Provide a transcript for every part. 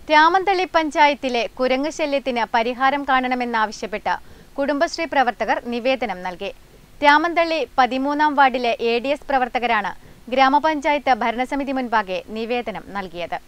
രാമന്തളി പഞ്ചായത്തിലെ കുരങ്ങ് ശല്യത്തിന് പരിഹാരം കാണണമെന്നാവശ്യപ്പെട്ട് കുടുംബശ്രീ പ്രവർത്തകർ നിവേദനം നൽകി രാമന്തള്ളി പതിമൂന്നാം വാർഡിലെ എ ഡി എസ് പ്രവർത്തകരാണ് ഗ്രാമപഞ്ചായത്ത് ഭരണസമിതി മുൻപാകെ നിവേദനം നൽകിയത്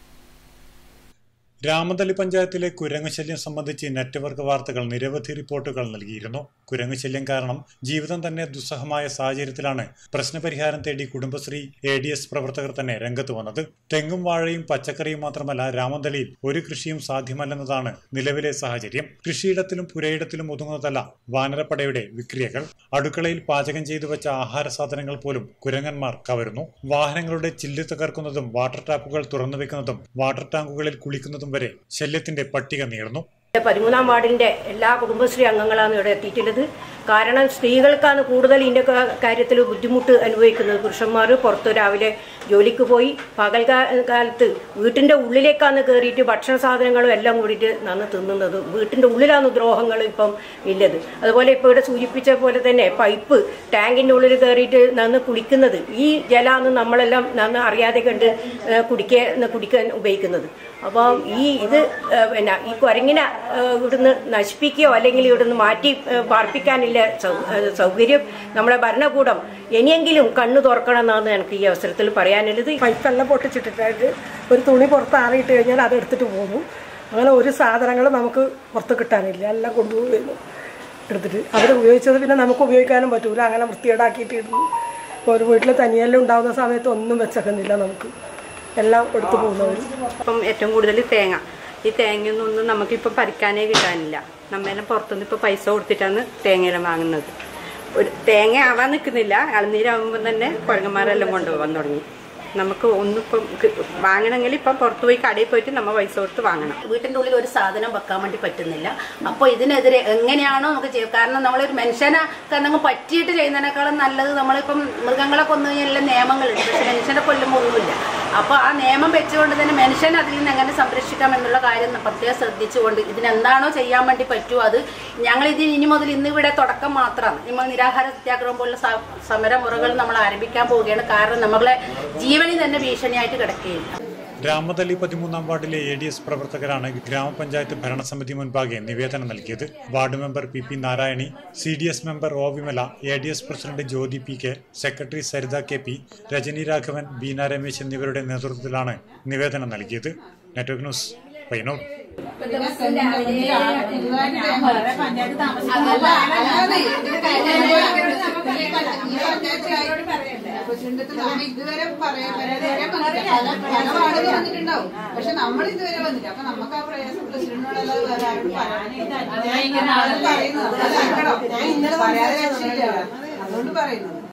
രാമതളി പഞ്ചായത്തിലെ കുരങ്ങുശല്യം സംബന്ധിച്ച് നെറ്റ്വർക്ക് വാർത്തകൾ നിരവധി റിപ്പോർട്ടുകൾ നൽകിയിരുന്നു കുരങ്ങുശല്യം കാരണം ജീവിതം തന്നെ ദുസ്സഹമായ സാഹചര്യത്തിലാണ് പ്രശ്നപരിഹാരം തേടി കുടുംബശ്രീ എ ഡി എസ് പ്രവർത്തകർ തന്നെ രംഗത്ത് വന്നത് തെങ്ങും വാഴയും പച്ചക്കറിയും മാത്രമല്ല രാമന്തളിയിൽ ഒരു കൃഷിയും സാധ്യമല്ലെന്നതാണ് നിലവിലെ സാഹചര്യം കൃഷിയിടത്തിലും പുരയിടത്തിലും ഒതുങ്ങുന്നതല്ല വാനരപ്പടയുടെ വിക്രിയകൾ അടുക്കളയിൽ പാചകം ചെയ്തു വെച്ച ആഹാര സാധനങ്ങൾ പോലും കുരങ്ങന്മാർ കവരുന്നു വാഹനങ്ങളുടെ ചില്ല് തകർക്കുന്നതും വാട്ടർ ടാപ്പുകൾ തുറന്നു വെക്കുന്നതും വാട്ടർ ടാങ്കുകളിൽ കുളിക്കുന്നതും വരെ ശല്യത്തിന്റെ പട്ടിക നീളുന്നു പതിമൂന്നാം വാർഡിന്റെ എല്ലാ കുടുംബശ്രീ അംഗങ്ങളാണ് ഇവിടെ എത്തിയിട്ടുള്ളത് കാരണം സ്ത്രീകൾക്കാണ് കൂടുതൽ ഇതിന്റെ കാര്യത്തിൽ ബുദ്ധിമുട്ട് അനുഭവിക്കുന്നത് പുരുഷന്മാർ പുറത്ത് രാവിലെ ജോലിക്ക് പോയി പകൽ കാ- കാലത്ത് വീട്ടിന്റെ ഉള്ളിലേക്കാണ് കയറിയിട്ട് ഭക്ഷണ സാധനങ്ങളും എല്ലാം കൂടിയിട്ട് നന്ന് തിന്നുന്നത് വീട്ടിന്റെ ഉള്ളിലാണ് ദ്രോഹങ്ങൾ ഇപ്പം ഇല്ലത് അതുപോലെ ഇപ്പോൾ ഇവിടെ സൂചിപ്പിച്ച പോലെ തന്നെ പൈപ്പ് ടാങ്കിന്റെ ഉള്ളിൽ കയറിയിട്ട് നന്ന് കുളിക്കുന്നത് ഈ ജലമാണ് നമ്മളെല്ലാം നന്ന് അറിയാതെ കണ്ട് ഏഹ്, കുടിക്കാൻ കുടിക്കാൻ ഉപയോഗിക്കുന്നത് അപ്പോൾ ഈ ഇത് ഏഹ്, പിന്നെ ഈ കുരങ്ങിനെ ഏഹ്, ഇവിടുന്ന് നശിപ്പിക്കുകയോ അല്ലെങ്കിൽ ഇവിടുന്ന് മാറ്റി ഏഹ്, പാർപ്പിക്കാനില്ല സൗ- ഏഹ്, സൗകര്യം നമ്മളെ ഭരണകൂടം ഇനിയെങ്കിലും കണ്ണു തുറക്കണം എന്നാണ് എനിക്ക് ഈ അവസരത്തിൽ പറയാനുള്ളത് പൈപ്പെല്ലാം പൊട്ടിച്ചിട്ടിട്ടായിട്ട് ഒരു തുണി പുറത്ത് ആറിയിട്ട് കഴിഞ്ഞാൽ അത് എടുത്തിട്ട് പോകും അങ്ങനെ ഒരു സാധനങ്ങളും നമുക്ക് പുറത്ത് കിട്ടാനില്ല എല്ലാം കൊണ്ടുപോകുന്നു എടുത്തിട്ട് അവർ ഉപയോഗിച്ചത് പിന്നെ നമുക്ക് ഉപയോഗിക്കാനും പറ്റൂല അങ്ങനെ വൃത്തികേടാക്കിയിട്ട് ഇടുന്നു ഇപ്പോൾ ഒരു വീട്ടിൽ തനിയെല്ലാം ഉണ്ടാകുന്ന സമയത്ത് ഒന്നും വെച്ചേക്കുന്നില്ല നമുക്ക് എല്ലാം എടുത്തു പോകുന്നവർ ഇപ്പം ഏറ്റവും കൂടുതൽ തേങ്ങ ഈ തേങ്ങയൊന്നും ഒന്നും നമുക്കിപ്പോൾ പറിക്കാനേ കിട്ടാനില്ല നമ്മെല്ലാം പുറത്തുനിന്ന് ഇപ്പോൾ പൈസ കൊടുത്തിട്ടാണ് തേങ്ങയെല്ലാം വാങ്ങുന്നത് ഒരു തേങ്ങ ആവാൻ നിൽക്കുന്നില്ല ഇളനീരാകുമ്പോൾ തന്നെ കുഴങ്ങന്മാരെല്ലാം കൊണ്ടുപോകാൻ തുടങ്ങി നമുക്ക് ഒന്നും ഇപ്പം കി- വാങ്ങണമെങ്കിൽ ഇപ്പം പുറത്ത് പോയി കടയിൽ പോയിട്ട് നമ്മൾ പൈസ കൊടുത്ത് വാങ്ങണം വീട്ടിന്റെ ഉള്ളിൽ ഒരു സാധനം വെക്കാൻ വേണ്ടി പറ്റുന്നില്ല അപ്പോൾ ഇതിനെതിരെ എങ്ങനെയാണോ നമുക്ക് ചെയ്യുക കാരണം നമ്മളൊരു മനുഷ്യനെ കാരണം പറ്റിയിട്ട് ചെയ്യുന്നതിനേക്കാളും നല്ലത് നമ്മളിപ്പം മൃഗങ്ങളെ കൊന്നു കഴിഞ്ഞാൽ നിയമങ്ങളുണ്ട് പക്ഷെ മനുഷ്യനെ കൊല്ലുമ്പോൾ ഒന്നുമില്ല അപ്പോൾ ആ നിയമം വെച്ചുകൊണ്ട് തന്നെ മനുഷ്യനെ അതിൽ നിന്ന് എങ്ങനെ സംരക്ഷിക്കാം എന്നുള്ള കാര്യം പ്രത്യേകം ശ്രദ്ധിച്ചുകൊണ്ട് ഇതിനെന്താണോ ചെയ്യാൻ വേണ്ടി പറ്റുമോ അത് ഞങ്ങൾ ഇതിന് ഇനി മുതൽ ഇന്ന് ഇവിടെ തുടക്കം മാത്രമാണ് നമ്മൾ നിരാഹാര സത്യാഗ്രഹം പോലുള്ള സ- സമരമുറകൾ നമ്മൾ ആരംഭിക്കാൻ പോവുകയാണ് കാരണം നമ്മളെ ജീവനിൽ തന്നെ ഭീഷണിയായിട്ട് കിടക്കുകയാണ് രാമതളി പതിമൂന്നാം വാർഡിലെ എ ഡി എസ് പ്രവർത്തകരാണ് ഗ്രാമപഞ്ചായത്ത് ഭരണസമിതി മുൻപാകെ നിവേദനം നൽകിയത് ward member P P Narayani C D S member O Vimala A D S president Jyothi P K secretary Saritha K P Rajani Raghavan Beena Ramesh എന്നിവരുടെ നേതൃത്വത്തിലാണ് നിവേദനം നൽകിയത് നെറ്റ്വർക്ക് ന്യൂസ് പയ്യന്നൂർ ഇതുവരെ പറയാൻ പല വാർഡ് വന്നിട്ടുണ്ടാവും പക്ഷെ നമ്മൾ ഇതുവരെ വന്നില്ല അപ്പൊ നമുക്ക് ആ പ്രയാസം പ്രസിഡന്റിനോടല്ലാതെ വേറെ ആരോടും പറയാനില്ല പറയുന്നത് അത് സങ്കടം. പറയാതെ രക്ഷയില്ല. അതുകൊണ്ട് പറയുന്നത്